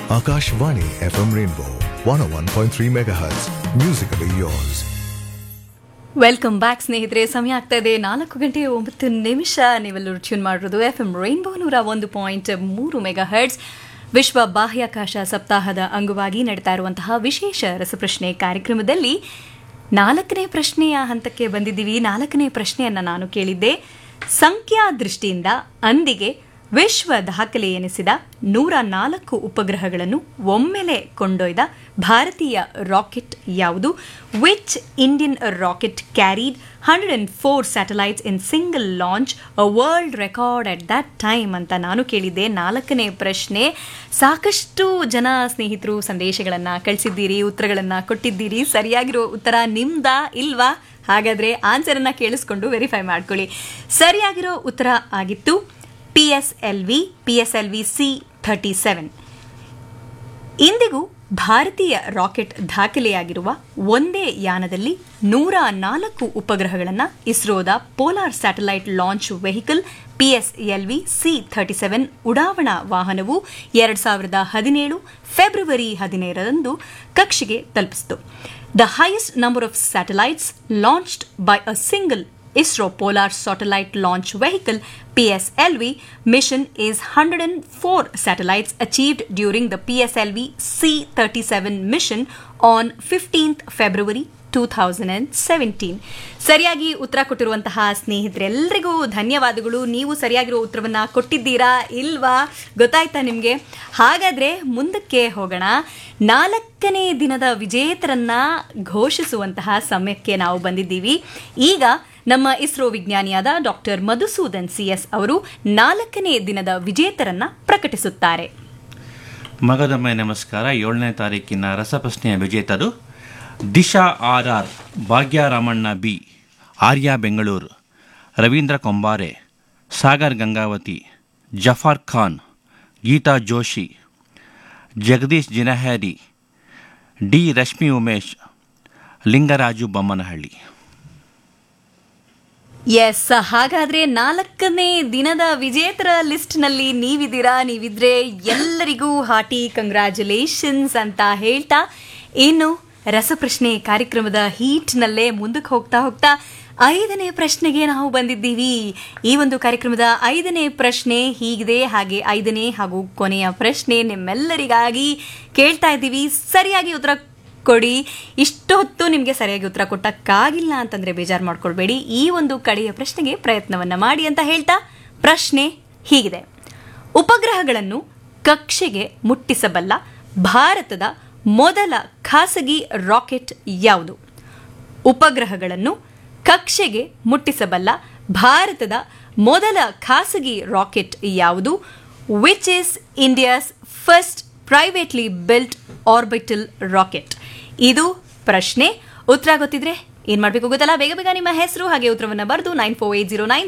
Akashvani FM Rainbow 101.3 MHz. Musically yours. Welcome back ಸ್ನೇಹಿತರೆ ಸಮಯ ಆಗ್ತಾ ಇದೆ ನಾಲ್ಕು ಗಂಟೆ ಒಂಬತ್ತು ನಿಮಿಷ ನೀವೆಲ್ಲರೂ ಟ್ಯೂನ್ ಮಾಡಿರೋದು ಎಫ್ ಎಂ ರೈನ್ಬೋ ನೂರ ಒಂದು ಪಾಯಿಂಟ್ ಮೂರು ಮೆಗಾ ಹರ್ಟ್ಸ್ ವಿಶ್ವ ಬಾಹ್ಯಾಕಾಶ ಸಪ್ತಾಹದ ಅಂಗವಾಗಿ ನಡೀತಾ ಇರುವಂತಹ ವಿಶೇಷ ರಸಪ್ರಶ್ನೆ ಕಾರ್ಯಕ್ರಮದಲ್ಲಿ ನಾಲ್ಕನೇ ಪ್ರಶ್ನೆಯ ಹಂತಕ್ಕೆ ಬಂದಿದ್ದೀವಿ ನಾಲ್ಕನೇ ಪ್ರಶ್ನೆಯನ್ನ ನಾನು ಕೇಳಿದ್ದೆ ಸಂಖ್ಯಾ ದೃಷ್ಟಿಯಿಂದ ಅಂದಿಗೆ ವಿಶ್ವ ದಾಖಲೆ ಎನಿಸಿದ ನೂರ ನಾಲ್ಕು ಉಪಗ್ರಹಗಳನ್ನು ಒಮ್ಮೆಲೆ ಕೊಂಡೊಯ್ದ ಭಾರತೀಯ ರಾಕೆಟ್ ಯಾವುದು which Indian rocket carried hundred and four satellites in single launch a world record at that time ಅಂತ ನಾನು ಕೇಳಿದ್ದೆ ನಾಲ್ಕನೇ ಪ್ರಶ್ನೆ ಸಾಕಷ್ಟು ಜನ ಸ್ನೇಹಿತರು ಸಂದೇಶಗಳನ್ನು ಕಳಿಸಿದ್ದೀರಿ ಉತ್ತರಗಳನ್ನು ಕೊಟ್ಟಿದ್ದೀರಿ ಸರಿಯಾಗಿರೋ ಉತ್ತರ ನಿಮ್ದಾ ಇಲ್ವಾ ಹಾಗಾದ್ರೆ ಆನ್ಸರ್ ಅನ್ನ ಕೇಳಿಸ್ಕೊಂಡು ವೆರಿಫೈ ಮಾಡ್ಕೊಳ್ಳಿ ಸರಿಯಾಗಿರೋ ಉತ್ತರ ಆಗಿತ್ತು P S L V P S L V C thirty seven ಇಂದಿಗೂ ಭಾರತೀಯ ರಾಕೆಟ್ ದಾಖಲೆಯಾಗಿರುವ ಒಂದೇ ಯಾನದಲ್ಲಿ ನೂರ ನಾಲ್ಕು ಉಪಗ್ರಹಗಳನ್ನು ಇಸ್ರೋದ polar satellite launch vehicle PSLV C thirty seven ಉಡಾವಣಾ ವಾಹನವು ಎರಡು ಸಾವಿರದ ಹದಿನೇಳು ಫೆಬ್ರವರಿ ಹದಿನೇಳರಂದು ಕಕ್ಷೆಗೆ ತಲುಪಿಸಿತು the highest number of satellites launched by a single ISRO Polar Satellite Launch Vehicle PSLV mission is 104 satellites achieved during the PSLV C37 mission on 15th February 2017 ಸರಿಯಾಗಿ ಉತ್ತರ ಕೊಟ್ಟಿರುವಂತಹ ಸ್ನೇಹಿತರೆಲ್ಲರಿಗೂ ಧನ್ಯವಾದಗಳು ನೀವು ಸರಿಯಾಗಿರೋ ಉತ್ತರವನ್ನ ಕೊಟ್ಟಿದ್ದೀರಾ ಇಲ್ವಾ ಗೊತ್ತಾಯ್ತಾ ನಿಮಗೆ ಹಾಗಾದ್ರೆ ಮುಂದಕ್ಕೆ ಹೋಗೋಣ ನಾಲ್ಕನೇ ದಿನದ ವಿಜೇತರನ್ನ ಘೋಷಿಸುವಂತಹ ಸಮಯಕ್ಕೆ ನಾವು ಬಂದಿದ್ದೀವಿ ಈಗ ನಮ್ಮ ಇಸ್ರೋ ವಿಜ್ಞಾನಿಯಾದ ಡಾಕ್ಟರ್ ಮಧುಸೂದನ್ ಸಿಎಸ್ ಅವರು ನಾಲ್ಕನೇ ದಿನದ ವಿಜೇತರನ್ನ ಪ್ರಕಟಿಸುತ್ತಾರೆ ಮಗದೊಮ್ಮೆ ನಮಸ್ಕಾರ ಏಳನೇ ತಾರೀಕಿನ ರಸಪ್ರಶ್ನೆಯ ವಿಜೇತರು Disha R R Bhagyaramanna B Arya Bengaluru Ravindra Kombare Sagar Gangavati Zafar Khan Geetha Joshi Jagadish Jinaheri D Rashmi Umesh Lingaraju Bommanahalli S ಹಾಗಾದ್ರೆ ನಾಲ್ಕನೇ ದಿನದ ವಿಜೇತರ ಲಿಸ್ಟ್ನಲ್ಲಿ ನೀವಿದ್ದೀರಾ ನೀವಿದ್ರೆ ಎಲ್ಲರಿಗೂ ಹಾಟಿ ಕಂಗ್ರ್ಯಾಚುಲೇಷನ್ಸ್ ಅಂತ ಹೇಳ್ತಾ ಇನ್ನು ರಸಪ್ರಶ್ನೆ ಕಾರ್ಯಕ್ರಮದ ಹೀಟ್ನಲ್ಲೇ ಮುಂದಕ್ಕೆ ಹೋಗ್ತಾ ಹೋಗ್ತಾ ಐದನೇ ಪ್ರಶ್ನೆಗೆ ನಾವು ಬಂದಿದ್ದೀವಿ ಈ ಒಂದು ಕಾರ್ಯಕ್ರಮದ ಐದನೇ ಪ್ರಶ್ನೆ ಹೀಗಿದೆ ಹಾಗೆ ಐದನೇ ಹಾಗೂ ಕೊನೆಯ ಪ್ರಶ್ನೆ ನಿಮ್ಮೆಲ್ಲರಿಗಾಗಿ ಕೇಳ್ತಾ ಇದ್ದೀವಿ ಸರಿಯಾಗಿ ಉತ್ತರ ಕೊಡಿ ಇಷ್ಟು ಹೊತ್ತು ನಿಮಗೆ ಸರಿಯಾಗಿ ಉತ್ತರ ಕೊಟ್ಟಕ್ಕಾಗಿಲ್ಲ ಅಂತಂದ್ರೆ ಬೇಜಾರು ಮಾಡ್ಕೊಳ್ಬೇಡಿ ಈ ಒಂದು ಕಡೆಯ ಪ್ರಶ್ನೆಗೆ ಪ್ರಯತ್ನವನ್ನ ಮಾಡಿ ಅಂತ ಹೇಳ್ತಾ ಪ್ರಶ್ನೆ ಹೀಗಿದೆ ಉಪಗ್ರಹಗಳನ್ನು ಕಕ್ಷೆಗೆ ಮುಟ್ಟಿಸಬಲ್ಲ ಭಾರತದ ಮೊದಲ ಖಾಸಗಿ ರಾಕೆಟ್ ಯಾವುದು ಉಪಗ್ರಹಗಳನ್ನು ಕಕ್ಷೆಗೆ ಮುಟ್ಟಿಸಬಲ್ಲ ಭಾರತದ ಮೊದಲ ಖಾಸಗಿ ರಾಕೆಟ್ ಯಾವುದು which is India's first privately built orbital rocket ಇದು ಪ್ರಶ್ನೆ ಉತ್ತರ ಗೊತ್ತಿದ್ರೆ ಏನ್ ಮಾಡಬೇಕು ಗೊತ್ತಲ್ಲ ಬೇಗ ಬೇಗ ನಿಮ್ಮ ಹೆಸರು ಹಾಗೆ ಉತ್ತರವನ್ನು ಬರೆದು nine four eight zero nine